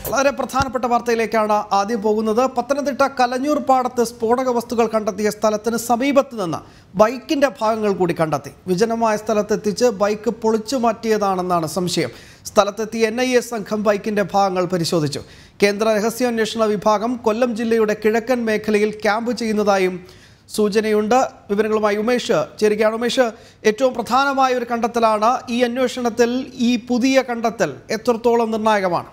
വളരെ പ്രധാനപ്പെട്ട വാർത്തയിലേക്കാണ് ആദ്യം പോകുന്നത് പത്തനംതിട്ട കലഞ്ഞൂർ പാടത്ത് സ്ഫോടക വസ്തുക്കൾ കണ്ടെത്തിയ സ്ഥലത്തിന് സമീപത്ത് നിന്ന് ബൈക്കിന്റെ ഭാഗങ്ങൾ കൂടി കണ്ടെത്തി വിജനമായ സ്ഥലത്തെത്തിച്ച് ബൈക്ക് പൊളിച്ചു മാറ്റിയതാണെന്നാണ് സംശയം സ്ഥലത്തെത്തി എൻ ഐ എ സംഘം ബൈക്കിന്റെ ഭാഗങ്ങൾ പരിശോധിച്ചു കേന്ദ്ര രഹസ്യാന്വേഷണ വിഭാഗം കൊല്ലം ജില്ലയുടെ കിഴക്കൻ മേഖലയിൽ ക്യാമ്പ് ചെയ്യുന്നതായും സൂചനയുണ്ട് വിവരങ്ങളുമായി ഉമേഷ് ചേരുകയാണ് ഉമേഷ് ഏറ്റവും പ്രധാനമായ ഒരു കണ്ടെത്തലാണ് ഈ അന്വേഷണത്തിൽ ഈ പുതിയ കണ്ടെത്തൽ എത്രത്തോളം നിർണായകമാണ്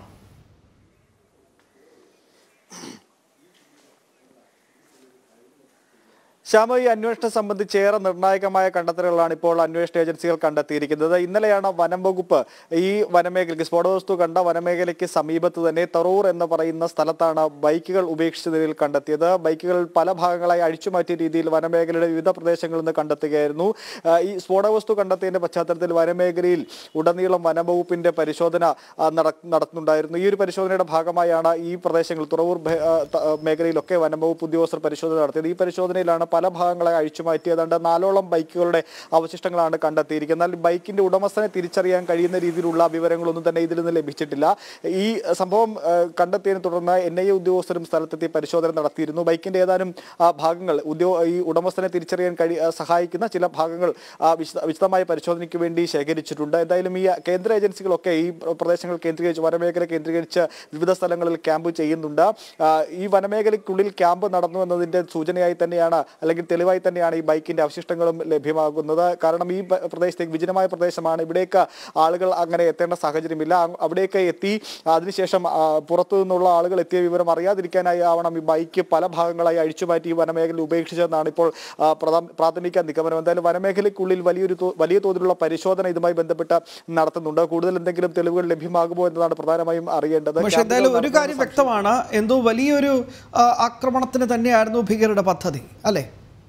ശ്യാമ ഈ അന്വേഷണം സംബന്ധിച്ച് ഏറെ നിർണായകമായ കണ്ടെത്തലുകളാണ് ഇപ്പോൾ അന്വേഷണ ഏജൻസികൾ കണ്ടെത്തിയിരിക്കുന്നത് ഇന്നലെയാണ് വനം വകുപ്പ് ഈ വനമേഖലയ്ക്ക് സ്ഫോടവസ്തു കണ്ട വനമേഖലയ്ക്ക് സമീപത്ത് തന്നെ തറൂർ എന്ന് പറയുന്ന സ്ഥലത്താണ് ബൈക്കുകൾ ഉപേക്ഷിച്ച നിലയിൽ കണ്ടെത്തിയത് ബൈക്കുകൾ പല ഭാഗങ്ങളായി അഴിച്ചുമാറ്റിയ രീതിയിൽ വനമേഖലയുടെ വിവിധ പ്രദേശങ്ങളിൽ നിന്ന് കണ്ടെത്തുകയായിരുന്നു ആ, ഈ സ്ഫോടവസ്തു കണ്ടെത്തിയതിന്റെ പശ്ചാത്തലത്തിൽ വനമേഖലയിൽ ഉടനീളം വനംവകുപ്പിന്റെ പരിശോധന ആ, നട- നടത്തുന്നുണ്ടായിരുന്നു ഈ ഒരു പരിശോധനയുടെ ഭാഗമായാണ് ഈ പ്രദേശങ്ങൾ തുറവൂർ ഭേ- ആ, ത- ആ, മേഖലയിലൊക്കെ വനംവകുപ്പ് ഉദ്യോഗസ്ഥർ പരിശോധന നടത്തിയത് ഈ പരിശോധനയിലാണ് പല ഭാഗങ്ങളായി അഴിച്ചുമാറ്റി ഏതാണ്ട് നാലോളം ബൈക്കുകളുടെ അവശിഷ്ടങ്ങളാണ് കണ്ടെത്തിയിരിക്കുന്നത് എന്നാൽ ബൈക്കിന്റെ ഉടമസ്ഥനെ തിരിച്ചറിയാൻ കഴിയുന്ന രീതിയിലുള്ള വിവരങ്ങളൊന്നും തന്നെ ഇതിൽ നിന്ന് ലഭിച്ചിട്ടില്ല ഈ സംഭവം ആ, കണ്ടെത്തിയതിനെ തുടർന്ന് എൻ ഐ എ ഉദ്യോഗസ്ഥരും സ്ഥലത്തെത്തി പരിശോധന നടത്തിയിരുന്നു ബൈക്കിന്റെ ഏതാനും ആ, ഭാഗങ്ങൾ ഉദ്യോ ഈ ഉടമസ്ഥനെ തിരിച്ചറിയാൻ കഴി ആ, സഹായിക്കുന്ന ചില ഭാഗങ്ങൾ ആ, വിശദ- വിശദമായ പരിശോധനയ്ക്ക് വേണ്ടി ശേഖരിച്ചിട്ടുണ്ട് എന്തായാലും ഈ കേന്ദ്ര ഏജൻസികളൊക്കെ ഈ പ്രദേശങ്ങൾ കേന്ദ്രീകരിച്ച് വനമേഖല കേന്ദ്രീകരിച്ച് വിവിധ സ്ഥലങ്ങളിൽ ക്യാമ്പ് ചെയ്യുന്നുണ്ട് ആ, ഈ വനമേഖലയ്ക്കുള്ളിൽ ക്യാമ്പ് നടന്നു എന്നതിന്റെ സൂചനയായി തന്നെയാണ് അല്ലെങ്കിൽ തെളിവായി തന്നെയാണ് ഈ ബൈക്കിന്റെ അവശിഷ്ടങ്ങളും ലഭ്യമാകുന്നത് കാരണം ഈ പ- പ്രദേശത്തേക്ക് വിജനമായ പ്രദേശമാണ് ഇവിടേക്ക് ആളുകൾ അങ്ങനെ എത്തേണ്ട സാഹചര്യമില്ല അ- അവിടേക്ക് എത്തി അതിനുശേഷം ആ, പുറത്തു നിന്നുള്ള ആളുകൾ എത്തിയ വിവരം അറിയാതിരിക്കാനായി ആവണം ഈ ബൈക്ക് പല ഭാഗങ്ങളായി അഴിച്ചുമാറ്റി ഈ വനമേഖല ഉപേക്ഷിച്ചതെന്നാണ് ഇപ്പോൾ ആ, പ്രധാ- പ്രാഥമിക നിഗമനം എന്തായാലും വനമേഖലയ്ക്കുള്ളിൽ വലിയൊരു തോ- വലിയ തോതിലുള്ള പരിശോധന ഇതുമായി ബന്ധപ്പെട്ട് നടത്തുന്നുണ്ട് കൂടുതൽ എന്തെങ്കിലും തെളിവുകൾ ലഭ്യമാകുമോ എന്നതാണ് പ്രധാനമായും അറിയേണ്ടത് പക്ഷെ എന്തായാലും ഒരു ക്യാമ്പുകൾ കാര്യം വ്യക്തമാണ് എന്തോ വലിയൊരു ആ, ആക്രമണത്തിന് തന്നെയായിരുന്നു ഭീകരരുടെ പദ്ധതി അല്ലേ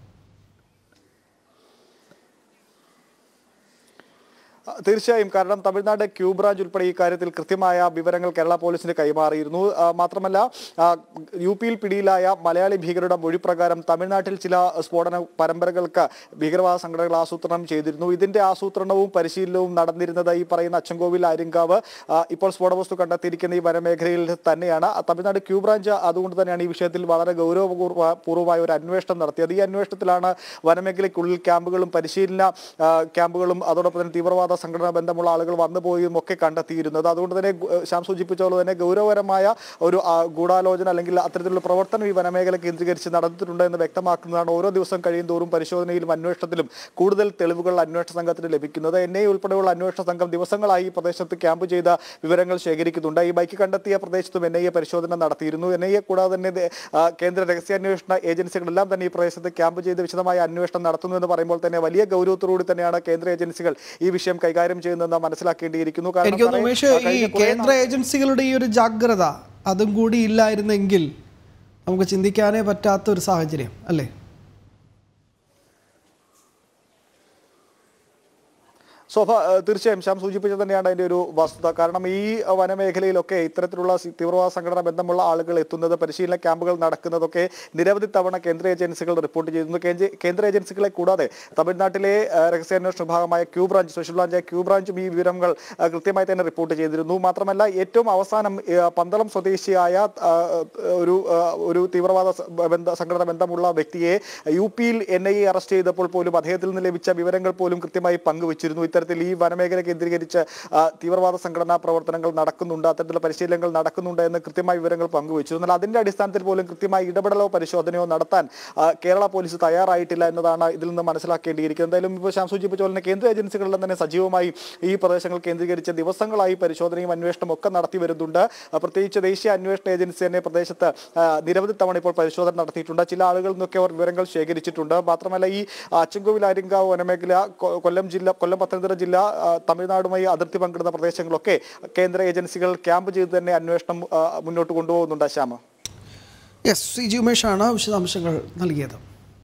ആ, തീർച്ചയായും കാരണം തമിഴ്നാട് ക്യൂ ബ്രാഞ്ച് ഉൾപ്പെടെ ഈ കാര്യത്തിൽ കൃത്യമായ വിവരങ്ങൾ കേരള പോലീസിന് കൈമാറിയിരുന്നു ആ, മാത്രമല്ല ആ, യു പിയിൽ പിടിയിലായ മലയാളി ഭീകരരുടെ മൊഴി പ്രകാരം തമിഴ്നാട്ടിൽ ചില സ്ഫോടന പരമ്പരകൾക്ക് ഭീകരവാദ സംഘടനകൾ ആസൂത്രണം ചെയ്തിരുന്നു ഇതിന്റെ ആസൂത്രണവും പരിശീലനവും നടന്നിരുന്നത് ഈ പറയുന്ന അച്ചൻകോവിൽ ആര്യങ്കാവ് ആ, ഇപ്പോൾ സ്ഫോടവസ്തു കണ്ടെത്തിയിരിക്കുന്ന ഈ വനമേഖലയിൽ തന്നെയാണ് ആ, തമിഴ്നാട് ക്യൂ ബ്രാഞ്ച് അതുകൊണ്ട് തന്നെയാണ് ഈ വിഷയത്തിൽ വളരെ ഗൗരവപൂർവ പൂർവമായ ഒരു അന്വേഷണം നടത്തിയത് ഈ അന്വേഷണത്തിലാണ് വനമേഖലയ്ക്കുള്ളിൽ ക്യാമ്പുകളും പരിശീലന ആ, ക്യാമ്പുകളും അതോടൊപ്പം തന്നെ തീവ്രവാദ സംഘടനാ ബന്ധമുള്ള ആളുകൾ വന്നുപോയും ഒക്കെ കണ്ടെത്തിയിരുന്നത് അതുകൊണ്ട് തന്നെ ഗു- ഏഹ് ശ്യാം സൂചിപ്പിച്ച പോലെ തന്നെ ഗൗരവകരമായ ഒരു ആ, ഗൂഢാലോചന അല്ലെങ്കിൽ അത്തരത്തിലുള്ള പ്രവർത്തനം ഈ വനമേഖല കേന്ദ്രീകരിച്ച് നടന്നിട്ടുണ്ട് എന്ന് വ്യക്തമാക്കുന്നതാണ് ഓരോ ദിവസം കഴിയും തോറും പരിശോധനയിലും അന്വേഷണത്തിലും കൂടുതൽ തെളിവുകൾ അന്വേഷണ സംഘത്തിന് ലഭിക്കുന്നത് എൻ ഐ ഉൾപ്പെടെയുള്ള അന്വേഷണ സംഘം ദിവസങ്ങളായി ഈ പ്രദേശത്ത് ക്യാമ്പ് ചെയ്ത വിവരങ്ങൾ ശേഖരിക്കുന്നുണ്ട് ഈ ബൈക്ക് കണ്ടെത്തിയ പ്രദേശത്തും എൻ ഐ എ പരിശോധന നടത്തിയിരുന്നു എൻ ഐ എ കൂടാതെ തന്നെ ദേ- ആ, കേന്ദ്ര രഹസ്യാന്വേഷണ ഏജൻസികളെല്ലാം തന്നെ ഈ പ്രദേശത്ത് ക്യാമ്പ് ചെയ്ത് വിശദമായ അന്വേഷണം നടത്തുന്നു എന്ന് പറയുമ്പോൾ തന്നെ വലിയ ഗൗരവത്തോടുകൂടി തന്നെയാണ് കേന്ദ്ര ഏജൻസികൾ ഈ വിഷയം കൈകാര്യം ചെയ്യുന്നതെന്ന് മനസ്സിലാക്കേണ്ടിയിരിക്കുന്നു എനിക്ക് തോന്നുന്നു ഉമേഷ് ആ, ഈ കഴിഞ്ഞ കുറേ കേന്ദ്ര ഏജൻസികളുടെ ഈ ഒരു ജാഗ്രത അതും കൂടി ഇല്ലായിരുന്നെങ്കിൽ നമുക്ക് ചിന്തിക്കാനേ പറ്റാത്ത ഒരു സാഹചര്യം അല്ലേ സ്വഭ ഏഹ് തീർച്ചയായും ശ്യാം സൂചിപ്പിച്ചത് തന്നെയാണ് അതിന്റെ ഒരു വസ്തുത കാരണം ഈ വനമേഖലയിലൊക്കെ ഇത്തരത്തിലുള്ള സി- തീവ്രവാദ സംഘടന ബന്ധമുള്ള ആളുകൾ എത്തുന്നത് പരിശീലന ക്യാമ്പുകൾ നടക്കുന്നതൊക്കെ നിരവധി തവണ കേന്ദ്ര ഏജൻസികൾ റിപ്പോർട്ട് ചെയ്തിരുന്നു കേന്ദ്ര- കേന്ദ്ര ഏജൻസികളെ കൂടാതെ തമിഴ്നാട്ടിലെ ഏഹ് രഹസ്യാന്വേഷണ വിഭാഗമായ ക്യൂ ബ്രാഞ്ച് സ്പെഷ്യൽ ബ്രാഞ്ചായ ക്യൂ ബ്രാഞ്ചും ഈ വിവരങ്ങൾ ഏഹ് കൃത്യമായി തന്നെ റിപ്പോർട്ട് ചെയ്തിരുന്നു മാത്രമല്ല ഏറ്റവും അവസാനം ഏഹ് പന്തളം സ്വദേശിയായ ആ, ഒരു ആ, ഒരു തീവ്രവാദ സ- ബന്ധ സംഘടന ബന്ധമുള്ള വ്യക്തിയെ യു പിയിൽ എൻ ഐ എ അറസ്റ്റ് ചെയ്തപ്പോൾ പോലും അദ്ദേഹത്തിൽ നിന്ന് ലഭിച്ച വിവരങ്ങൾ പോലും കൃത്യമായി പങ്കുവച്ചിരുന്നു ഇത്തരത്തിൽ ഈ വനമേഖല കേന്ദ്രീകരിച്ച് ആ, തീവ്രവാദ സംഘടനാ പ്രവർത്തനങ്ങൾ നടക്കുന്നുണ്ട് അത്തരത്തിലുള്ള പരിശീലനങ്ങൾ നടക്കുന്നുണ്ട് എന്ന് കൃത്യമായ വിവരങ്ങൾ പങ്കുവച്ചു എന്നാൽ അതിന്റെ അടിസ്ഥാനത്തിൽ പോലും കൃത്യമായി ഇടപെടലോ പരിശോധനയോ നടത്താൻ ആ, കേരള പോലീസ് തയ്യാറായിട്ടില്ല എന്നതാണ് ഇതിൽ നിന്ന് മനസ്സിലാക്കേണ്ടിയിരിക്കുന്നത് എന്തായാലും ഇപ്പോൾ ശ്യാം സൂചിപ്പിച്ച പോലെ തന്നെ കേന്ദ്ര ഏജൻസികളെല്ലാം തന്നെ സജീവമായി ഈ പ്രദേശങ്ങൾ കേന്ദ്രീകരിച്ച് ദിവസങ്ങളായി പരിശോധനയും അന്വേഷണവും ഒക്കെ നടത്തി വരുന്നുണ്ട് ആ, പ്രത്യേകിച്ച് ദേശീയ അന്വേഷണ ഏജൻസി തന്നെ പ്രദേശത്ത് ആ, നിരവധി തവണ ഇപ്പോൾ പരിശോധന നടത്തിയിട്ടുണ്ട് ചില ആളുകളിൽ നിന്നൊക്കെ അവർ വിവരങ്ങൾ ശേഖരിച്ചിട്ടുണ്ട് മാത്രമല്ല ഈ അച്ചൻകോവിൽ ആര്യങ്കാവ് വനമേഖല കൊ- കൊല്ലം ജില്ല കൊല്ലം പത്തനംതിട്ട ജില്ല ആ, തമിഴ്നാടുമായി അതിർത്തി പങ്കിടുന്ന പ്രദേശങ്ങളൊക്കെ കേന്ദ്ര ഏജൻസികൾ ക്യാമ്പ് ചെയ്ത് തന്നെ അന്വേഷണം ആ, മുന്നോട്ട് കൊണ്ടുപോകുന്നുണ്ട് ശ്യാമ യെസ് സി ജി ഉമേഷാണ് വിശദാംശങ്ങൾ നൽകിയത്